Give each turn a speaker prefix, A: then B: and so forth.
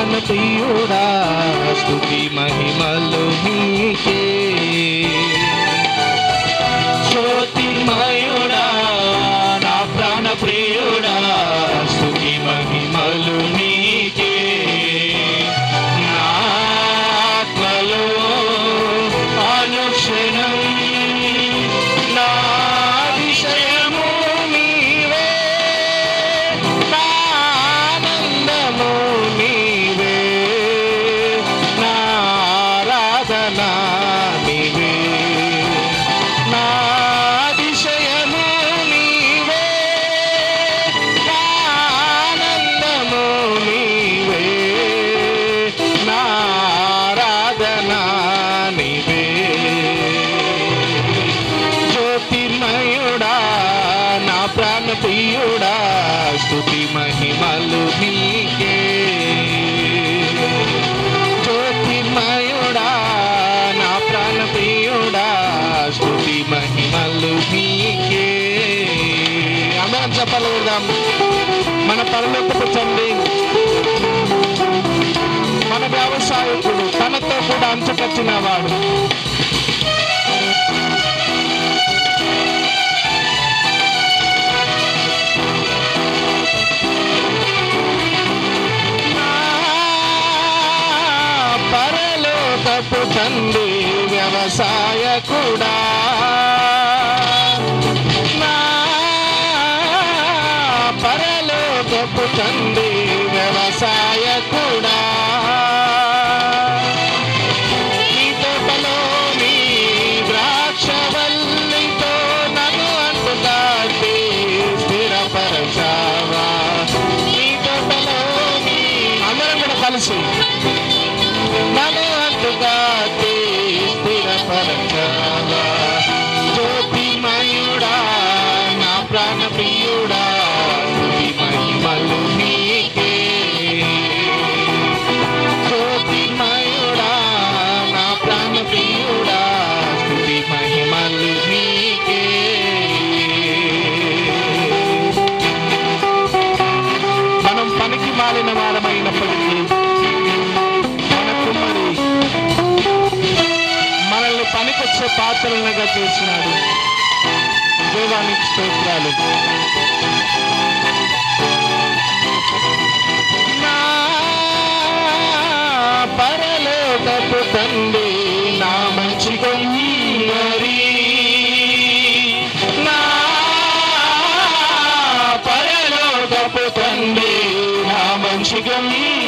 A: ప్రాణ ప్రియుడా స్తుతి మహిమలు నీకే జ్యోతిర్మయుడా నా ప్రాణ ప్రియుడా స్తుతి మహిమలు నీకే నా ఆత్మలో అనుక్షణం నా విషయము నీవే నా ఆనందము నీవే నా ఆరాధన నీవే నా అతిశయము నీవే నా ఆనందము నీవే నా ఆరాధన నీవే జ్యోతిర్మయుడా నా ప్రాణ ప్రియుడా స్తుతి మహిమలు నీకే జ్యోతిర్మయుడా నా ప్రాణ ప్రియుడా స్తుతి మహిమలు నీకే అందరం చెప్పలు పెడదాం మన పరలోకపు తండ్రి మన వ్యవసాయకుడు తనతో కూడా అంచుకట్టిన వాడు నా పరలోకపు తండ్రి వ్యవసాయకుడా నా పరలోకపు తండ్రి వ్యవసాయకుడా నీ తోటలో నీ ద్రాక్షవల్లితో నన్ను అంటుదాటి స్థిరపరచావా నీ తోటలో నీ అందరం కూడా కలిసి నన్ను అంటుదాటి స్థిరపరచావా జ్యోతిమయుడా నా ప్రాణ ప్రియుడా స్తుతి మహిమలు నీకే జ్యోతిర్మయుడా నా ప్రాణ ప్రియుడా స్తుతి మహిమలు నీకే మనం పనికి మాలిన వారమైనప్పటికీ మనకు మరి మనల్ని పనికొచ్చే పాత్రలుగా చేసినాడు దేవానికి స్తోత్రాలు నా పరలోకపు తండ్రి నా మంచి గొమ్మరి నా పరలోకపు తండ్రి నా మంచి గొమ్మరి